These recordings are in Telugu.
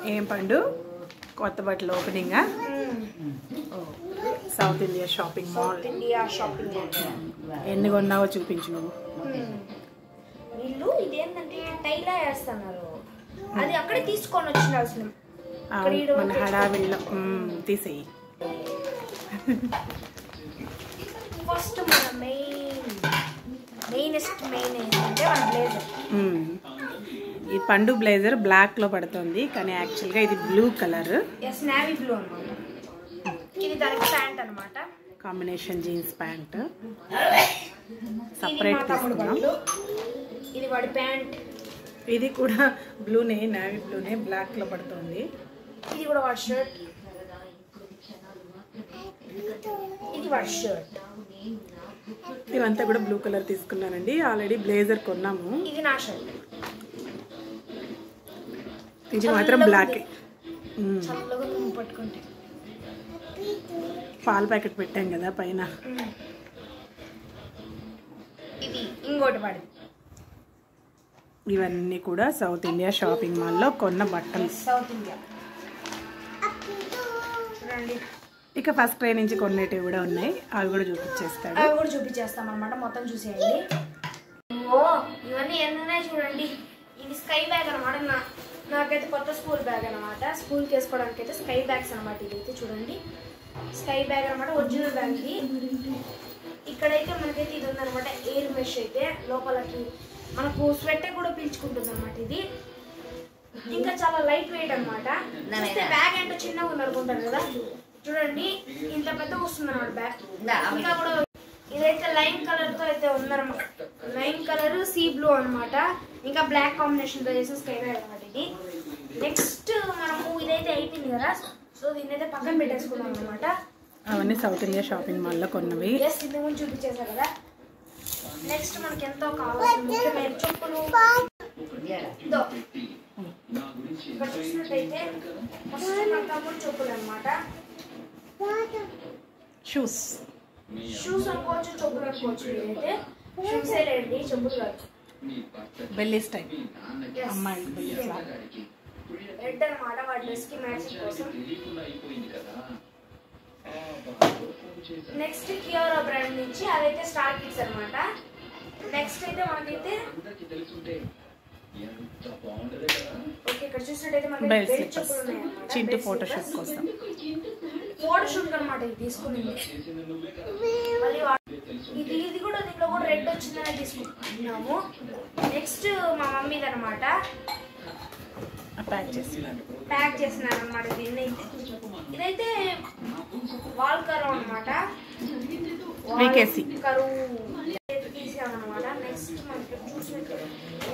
ఏం పండు కొత్త బట్టలు ఓపెనింగా ఓ South India Shopping Mall India Shopping ఎన్ని కొన్నావో చూపించు నువ్వు వీళ్ళు ఇదేంటంటే టైలా వేస్తున్నారు అది అక్కడే తీసుకొని వచ్చినాల్సిన ఆ, ఇక్కడ ఈడ మన వచ్చి- హడావిడిలో మ్మ్, తీసేయి ఫస్ట్ మన మెయిన్ మెయినెస్ట్ మెయిన్ ఏంటంటే మన బ్లేజర్ మ్మ్. ఈ పండు బ్లేజర్ బ్లాక్ లో పడుతుంది కానీ యాక్చువల్గా ఇది బ్లూ కలర్ ఎస్ నావీ బ్లూ అనమాట ఇది దానికి ప్యాంట్ అనమాట కాంబినేషన్ జీన్స్ ప్యాంట్ ఇది మా సపరేట్ తమ్ముడు తీసుకున్నాం బట్టలు ఇది వాడి ప్యాంట్ ఇది కూడా బ్లూనే నావీ బ్లూనే బ్లాక్ లో పడుతుంది ఇది కూడా వాడి షర్ట్ ఇది వాడి షర్ట్ ఇవంతా కూడా బ్లూ కలర్ తీసుకున్నానండి ఆల్రెడీ బ్లేజర్ కొన్నాము ఇది నా షర్ట్ ఇది మాత్రం బ్లాక్ చల్లగా నువ్వు పట్టుకుంటే పాల ప్యాకెట్ పెట్టాం కదా పైన మ్మ్. ఇది ఇంకోటి వాడి ఇవన్నీ కూడా సౌత్ ఇండియా షాపింగ్ మాల్లో కొన్న బట్టలు సౌత్ ఇండియా చూడండి ఇక ఫస్ట్ ట్రై నుంచి కొన్నేటివి కూడా ఉన్నాయి అవి కూడా చూపించేస్తాడు అవి కూడా చూపించేస్తాం అనమాట మొత్తం చూసేయండి ఓ ఇవన్నీ ఎన్ని ఉన్నాయి చూడండి ఇది స్కై బ్యాగ్ అనమాట నా నాకైతే కొత్త స్కూల్ బ్యాగ్ అనమాట స్కూల్కి వేసుకోవడానికి అయితే స్కై బ్యాగ్స్ అనమాట ఇదైతే చూడండి స్కై బ్యాగ్ అనమాట ఒరిజినల్ బ్యాగ్ ఇది ఇక్కడైతే మనకైతే ఇది ఉందన్నమాట ఎయిర్ మెష్ అయితే లోపలకి మనకు స్వెట్ కూడా పీల్చుకుంటుంది అనమాట ఇది ఇంకా చాలా లైట్ వెయిట్ అనమాట బ్యాగ్ ఏంటో చిన్నగా ఉంది అనుకుంటారు కదా చూడండి ఇంత పెద్దగా వస్తుంది అనమాట బ్యాగ్ ఇంకా కూడా ఇదైతే లైన్ కలర్ తో అయితే ఉందన్నమాట లైన్ కలర్ సీ బ్లూ అన్నమాట ఇంకా బ్లాక్ కాంబినేషన్ తో చేసిన స్కై బ్యాగ్ అనమాట ఇది నెక్స్ట్ మనము ఇదైతే అయిపోయింది కదా సో దీన్ని అయితే పక్కన పెట్టేసుకున్నాం అనమాట అవన్నీ సౌత్ ఇండియా షాపింగ్ మాల్లో కొన్నవి ఎస్ ఇంత ముందు చూపించేసా కదా నెక్స్ట్ మనకి ఎంతో కావాల్సిన ముఖ్యమైన చెప్పులు ఇదో. ఇక్కడ చూసినట్టయితే ఫస్ట్ మన తమ్ముడు చెప్పులు అనమాట షూస్ షూస్ అనుకోవచ్చు చెప్పులు అనుకోవచ్చు ఇదైతే షూస్ లేండి చెప్పులు కాదు బెల్లీ స్టైల్ Yes. అమ్మాయి బెల్లీ ఫ్లాగ్ రెడ్ అనమాట వాడి డ్రెస్ కి మ్యాచింగ్ కోసం నెక్స్ట్ కియోరా బ్రాండ్ నుంచి అదైతే స్టార్ కిడ్స్ అనమాట నెక్స్ట్ అయితే మనకైతే ఓకే ఇక్కడ చూసినట్టయితే మనకి బెల్ బెల్ట్ స్లిప్పర్స్ చెప్పులు ఉన్నాయన్నమాట చింటి ఫోటో షూట్ కోసం ఫోటో షూట్ అనమాట ఇది తీసుకునింది మళ్ళీ వా- ఇది ఇది కూడా దీంట్లో కూడా రెడ్ వచ్చిందని తీసుకున్నాము నెక్స్ట్ మా మమ్మీది అనమాట ప్యాక్ చేస్తున్నాను ప్యాక్ చేసినాను అనమాట దీన్ని అయితే ఇదైతే వాల్ కరువు అనమాట VKC. కరువు తీసామన్నమాట నెక్స్ట్ మనకి చూసినట్లయితే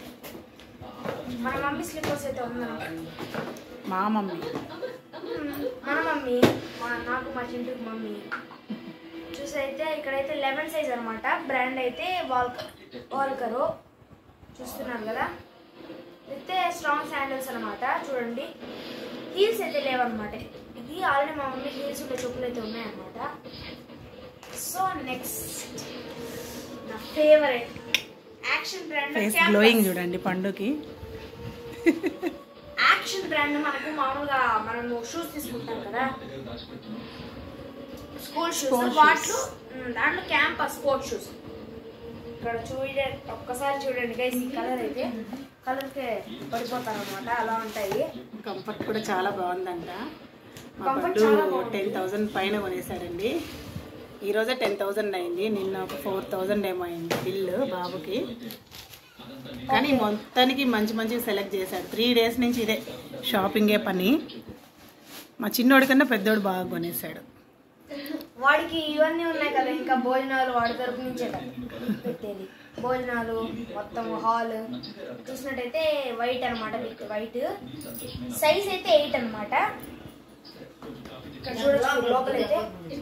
మన మమ్మీ స్లిప్పర్స్ అయితే ఉందన్నమాట మా మమ్మీ మన మమ్మీ మా నాకు మా చింటూకి మమ్మీ చూసి అయితే ఇక్కడైతే లెవెన్ సైజ్ అనమాట బ్రాండ్ అయితే వాల్కర్ వాల్కరో చూస్తున్నారు కదా అయితే స్ట్రాంగ్ శాండల్స్ అనమాట చూడండి హీల్స్ అయితే లేవన్నమాట ఇది ఆల్రెడీ మా మమ్మీ హీల్స్ ఉండే చెప్పులు అయితే ఉన్నాయన్నమాట సో నెక్స్ట్ నా favourite action brand face glowing చూడండి పండుకి యాక్షన్ బ్రాండ్ మనకు మామూలుగా మనము షూస్ తీసుకుంటాం కదా స్కూల్ షూస్ Sport shoes. వాటిలో ఉమ్, దాంట్లో క్యాంపస్ స్పోర్ట్ షూస్ ఇక్కడ చూడండి ఒక్కసారి చూడండి గైస్ ఈ కలర్ అయితే కలర్కే పడిపోతారు అనమాట అలా ఉంటాయి కంఫర్ట్ కూడా చాలా బాగుందంట మా Comfort పండు చాలా బాగుంది. టెన్ థౌజండ్ పైన కొనేసాడండి ఈరోజే టెన్ థౌజండ్ అయింది నిన్న ఒక ఫోర్ థౌజండ్ ఏమో అయింది బిల్లు బాబుకి కానీ మొత్తానికి మంచి మంచి సెలెక్ట్ చేశాడు త్రీ డేస్ నుంచి ఇదే షాపింగే పని మా చిన్నోడి కన్నా పెద్దోడు బాగా కొనేసాడు వాడికి ఇవన్నీ ఉన్నాయి కదా ఇంకా భోజనాలు వాడి తరపు నుంచే కదా పెట్టేది భోజనాలు మొత్తం హాల్ చూసినట్టయితే వైట్ అనమాట మీకు వైట్ సైజ్ అయితే ఎయిట్ అనమాట ఇక్కడ చూడొచ్చు లోపలైతే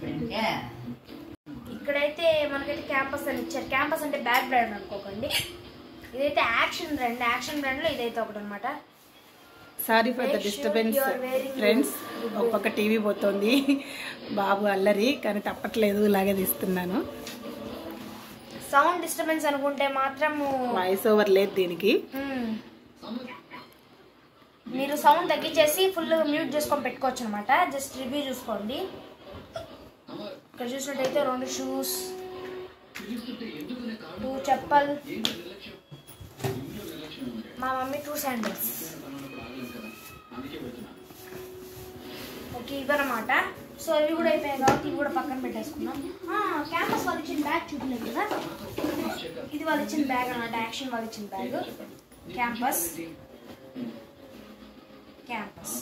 ఇక్కడైతే మనకైతే క్యాంపస్ అని ఇచ్చారు క్యాంపస్ అంటే బ్యాక్ బ్రాండ్ అనుకోకండి ఇదైతే యాక్షన్ బ్రాండ్ యాక్షన్ బ్రాండ్ లో ఇదైతే ఒకటి అనమాట sorry for the Make sure disturbance you are wearing friends ఒక పక్క టీవీ పోతుంది బాబు అల్లరి కానీ తప్పట్లేదు ఇలాగే తీస్తున్నాను సౌండ్ డిస్టర్బెన్స్ అనుకుంటే మాత్రం వాయిస్ ఓవర్ లేదు దీనికి మీరు సౌండ్ తగ్గించేసి ఫుల్ మ్యూట్ చేసుకొని పెట్టుకోవచ్చు అనమాట జస్ట్ రివ్యూ చూసుకోండి ఇక్కడ చూసినట్టయితే రెండు షూస్ టూ చెప్పల్ మా మమ్మీ టూ శాండిల్స్ ఓకే ఇవన్నమాట సో ఇవి కూడా అయిపోయాయి కాబట్టి ఇవి కూడా పక్కన పెట్టేసుకున్నాం క్యాంపస్ వాళ్ళు ఇచ్చిన బ్యాగ్ చూడలేదు కదా ఇది వాళ్ళు ఇచ్చిన బ్యాగ్ అనమాట యాక్షన్ వాళ్ళు ఇచ్చిన bag campus campus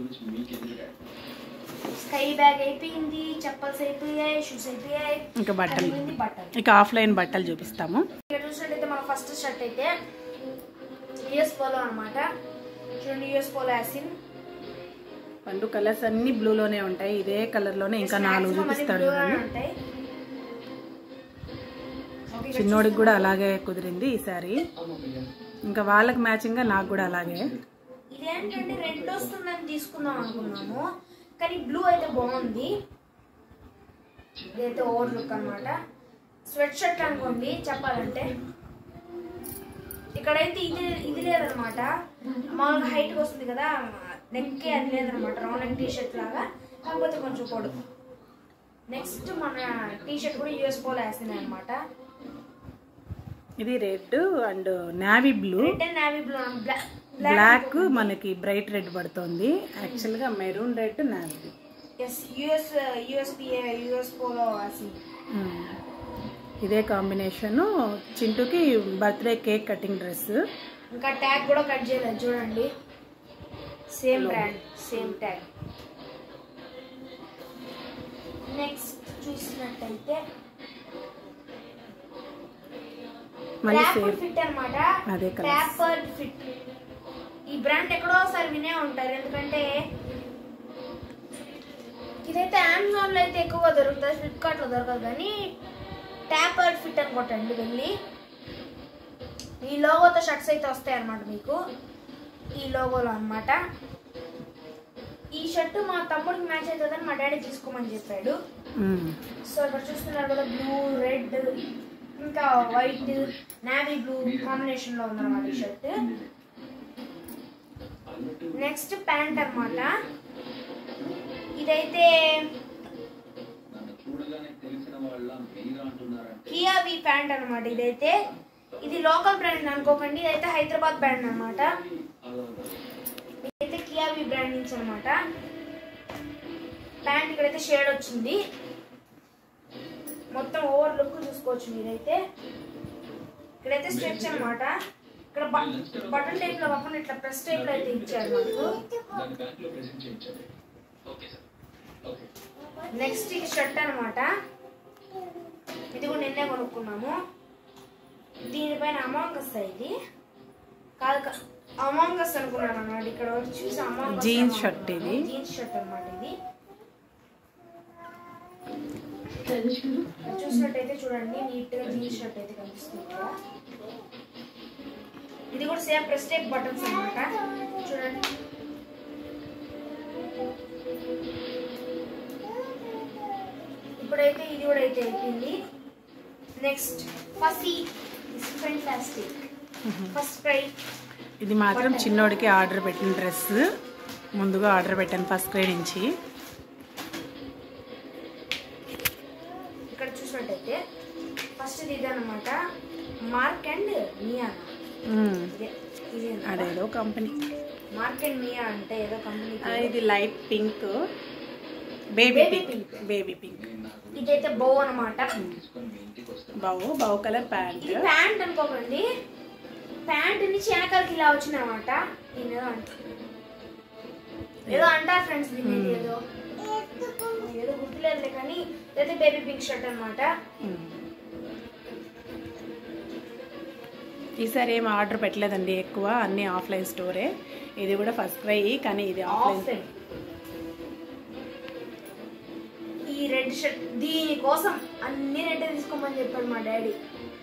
sky bag అయిపోయింది చెప్పల్స్ అయిపోయాయి షూస్ అయిపోయాయి ఇంకా బట్టలు అయిపోయింది బట్టలు ఇక ఆఫ్లైన్ బట్టలు చూపిస్తాము ఇక్కడ చూసినట్టయితే మన ఫస్ట్ షర్ట్ అయితే యుఎస్ పోలో అనమాట చూడండి యుఎస్ పోలో యాసిన్ రెండు కలర్స్ అన్ని బ్లూలోనే ఉంటాయి ఇదే కలర్లోనే ఇంకా నాలుగు Maximum అన్ని చూపిస్తాడు blue గానే చూడండి ఉంటాయి ఓకే, ఇక్కడ చిన్నోడికి కూడా అలాగే కుదిరింది ఈసారి ఇంకా వాళ్ళకి మ్యాచింగ్గా నాకు కూడా అలాగే ఇదేంటంటే రెడ్ వస్తుందని తీసుకుందాం అనుకున్నాము కానీ బ్లూ అయితే బాగుంది ఇదైతే ఓవర్ లుక్ అనమాట స్వెట్ షర్ట్ అనుకోండి చెప్పాలంటే ఇక్కడైతే ఇది ఇది లేదనమాట మామూలుగా హైట్కి వస్తుంది కదా నెక్కి అది లేదనమాట రౌండ్ నెక్ టీ షర్ట్ లాగా కాకపోతే కొంచెం పొడుగు నెక్స్ట్ మన టీ షర్ట్ కూడా యూఎస్ పోలో వేస్తున్నాయి అనమాట ఇది red and navy blue red and navy blue black మనకి బ్రైట్ రెడ్ పడుతుంది యాక్చువల్గా మెరూన్ రెడ్ నావీ ఎస్ యుఎస్ యుఎస్పిఏ యుఎస్ పోలో వేసింది ఇదే కాంబినేషన్ చింటూకి బర్త్డే కేక్ కటింగ్ డ్రెస్ ఇంకా ట్యాగ్ కూడా కట్ చేయలేదు చూడండి same brand same tag next చూసినట్టయితే మళ్ళీ ట్యాపర్ సేమ్ ఫిట్ అన్నమాట అదే colours. ట్యాపర్ ఫిట్ ఈ బ్రాండ్ ఎక్కడో ఒకసారి వినే ఉంటారు ఎందుకంటే ఇదైతే అమెజాన్ లో అయితే ఎక్కువగా దొరుకుతుంది ఫ్లిప్కార్ట్ లో దొరకదు కానీ ట్యాపర్ ఫిట్ అని కొట్టండి వెళ్ళి ఈ లోగోతో షర్ట్స్ అయితే వస్తాయి అన్నమాట మీకు ఈ లోగోలో అన్నమాట ఈ షర్ట్ మా తమ్ముడికి మ్యాచ్ అవుతుందని మా డాడీ తీసుకోమని చెప్పాడు మ్మ్. సో ఇక్కడ చూస్తున్నారు కదా బ్లూ రెడ్ ఇంకా వైట్ నావీ బ్లూ కాంబినేషన్ లో ఉందన్నమాట ఈ షర్ట్ నెక్స్ట్ ప్యాంట్ అన్నమాట ఇదైతే కియావి ప్యాంట్ అన్నమాట ఇదైతే ఇది లోకల్ బ్రాండ్ అనుకోకండి ఇదైతే హైదరాబాద్ బ్రాండ్ అన్నమాట ఇదైతే కియావి బ్రాండ్ నుంచి అన్నమాట ప్యాంట్ ఇక్కడైతే షేడ్ వచ్చింది మొత్తం ఓవర్ లుక్ చూసుకోవచ్చు మీరైతే ఇక్కడైతే స్ట్రెచ్ అన్నమాట ఇక్కడ బటన్ టైప్ లో కాకుండా ఇట్లా ప్రెస్ టైప్ లో అయితే ఇచ్చారు మనకు నెక్స్ట్ ఇది షర్ట్ అన్నమాట ఇది కూడా నిన్నే కొనుక్కున్నాము దీనిపైన అమాంగస్ ఇది కాదు అమాంగస్ అనుకున్నాను అన్నమాట ఇక్కడ వచ్చి చూసి అమాంగస్ Jeans shirt ఇది. జీన్స్ షర్ట్ అన్నమాట ఇది ఇక్కడ చూసినట్టయితే చూడండి నీట్ గా జీన్స్ షర్ట్ అయితే కనిపిస్తుంది ఇక్కడ ఇది కూడా సేమ్ ప్రెస్ టైప్ బటన్స్ అన్నమాట చూడండి ఇప్పుడైతే ఇది కూడా అయితే అయిపోయింది next first fantastic FirstCry ఇది మాత్రం చిన్నోడికి ఆర్డర్ పెట్టిన డ్రెస్ ముందుగా ఆర్డర్ పెట్టాను ఫస్ట్ క్రై నుంచి ఇక్కడ చూసినట్టయితే ఫస్ట్ ఇది ఇదన్నమాట మార్క్ అండ్ మియా మ్మ్. ఇదే ఇది అదేదో కంపెనీ మార్క్ అండ్ మియా అంటే ఏదో కంపెనీ ఆ, ఇది light pink baby Baby pink baby pink ఇదైతే బో అన్నమాట బావు బావు కలర్ ప్యాంట్ ఇది ప్యాంట్ అనుకోకండి ప్యాంట్ నుంచి వెనకాలకి ఇలా వచ్చిందన్నమాట దీని ఏదో అంట ఏదో అంటారు ఫ్రెండ్స్ దీన్ని ఏదో ఏదో గుర్తులేదులే కానీ ఇదైతే బేబీ పింక్ షర్ట్ అన్నమాట ఈసారి ఏం ఆర్డర్ పెట్టలేదండి ఎక్కువ అన్ని ఆఫ్లైన్ స్టోరే ఇది కూడా ఫస్ట్ క్రై కానీ ఇది ఆఫ్లైన్ ఆఫ్లైన్ ఈ రెడ్ షర్ట్ దీనికోసం అన్ని రెడ్ తీసుకోమని చెప్పాడు మా daddy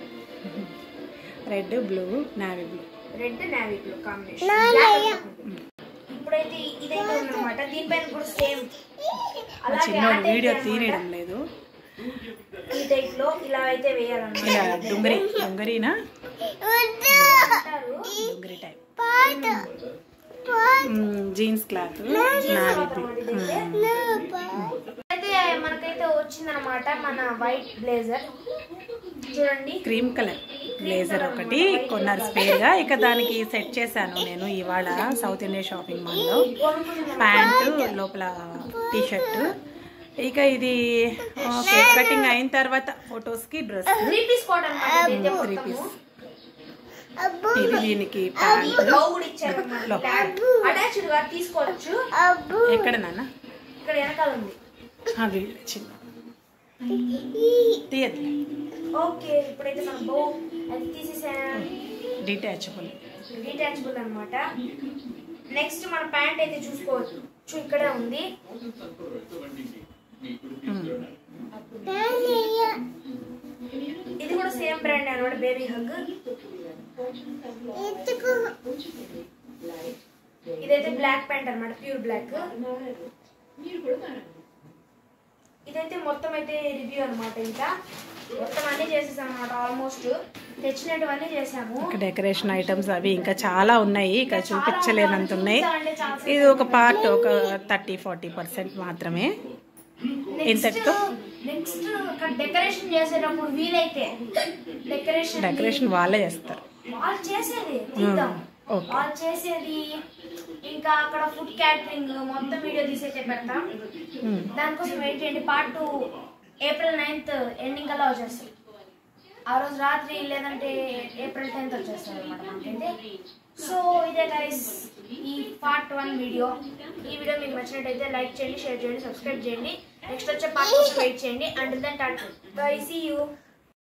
red blue navy blue red navy blue combination ఇప్పుడైతే ఇదైతే ఉందన్నమాట దీనిపైన కూడా సేమ్ అలాగే చిన్నోడు వీడియో తీయడం లేదు ఈ టైప్ లో ఇలా అయితే వేయాలన్నమాట ఇలా డుంగరి డుంగరీనా అంటారు dungaree type hmm, jeans cloth అయితే మనకైతే వచ్చిందనమాట మన వైట్ బ్లేజర్ చూడండి క్రీమ్ కలర్ బ్లేజర్ ఒకటి కొన్నారు స్పేర్ గా ఇక దానికి సెట్ చేశాను నేను ఇవాళ సౌత్ ఇండియా షాపింగ్ మాల్ లో ప్యాంటు లోపల టీ షర్ట్ ఇక ఇది కేక్ కటింగ్ అయిన తర్వాత ఫొటోస్ కి డ్రెస్ త్రీ పీస్ కోట్ అనమాట ఇదైతే త్రీ మొత్తము. పీస్ ఇది దీనికి ప్యాంట్ లవ్ కూడా ఇచ్చారు అటాచ్డ్ గా తీసుకోవచ్చు ఎక్కడ నాన్న ఇక్కడ వెనకాల ఉంది ఆ, వీళ్ళు చిన్న తీయద్దు ఓకే ఇప్పుడైతే మనం బౌ అది తీసేసాం డిటాచబుల్ డిటాచబుల్ అన్నమాట నెక్స్ట్ మన ప్యాంట్ అయితే చూసుకోవచ్చు ఇక్కడే ఉంది ఇది కూడా సేమ్ బ్రాండ్ అనమాట బేబీ హగ్ ఇదైతే బ్లాక్ ప్యాంట్ అన్నమాట ప్యూర్ బ్లాక్ ఇదైతే మొత్తం అయితే రివ్యూ అన్నమాట ఇంకా మొత్తం అన్ని చేసేసాం అనమాట ఆల్మోస్ట్ తెచ్చినటువన్నీ చేసాము ఇక డెకరేషన్ ఐటమ్స్ అవి ఇంకా చాలా ఉన్నాయి ఇక చూపించలేనంత ఉన్నాయి చూద్దామంటే చాలా ఇది ఒక పార్ట్ ఒక థర్టీ ఫార్టీ పర్సెంట్ మాత్రమే ఇంతటితో నెక్స్ట్ డెకరేషన్ చేసేటప్పుడు వీలైతే డెకరేషన్ డెకరేషన్ వాళ్ళే చేస్తారు వాళ్ళు చేసేది తీద్దాం ఓకే. వాళ్ళు చేసేది ఇంకా అక్కడ ఫుడ్ క్యాటరింగ్ మొత్తం వీడియో తీసేసే పెడతాం ఉమ్. దానికోసం వెయిట్ చేయండి part two April ninth ending అలా వచ్చేస్తుంది ఆ రోజు రాత్రి లేదంటే ఏప్రిల్ టెన్త్ వచ్చేస్తుంది అనమాట మనకైతే సో ఇదే గైస్ ఈ పార్ట్ వన్ వీడియో ఈ వీడియో మీకు నచ్చినట్టయితే లైక్ చేయండి షేర్ చేయండి సబ్స్క్రైబ్ చేయండి నెక్స్ట్ వచ్చే పార్ట్ కోసం వెయిట్ చేయండి and then tata bye see you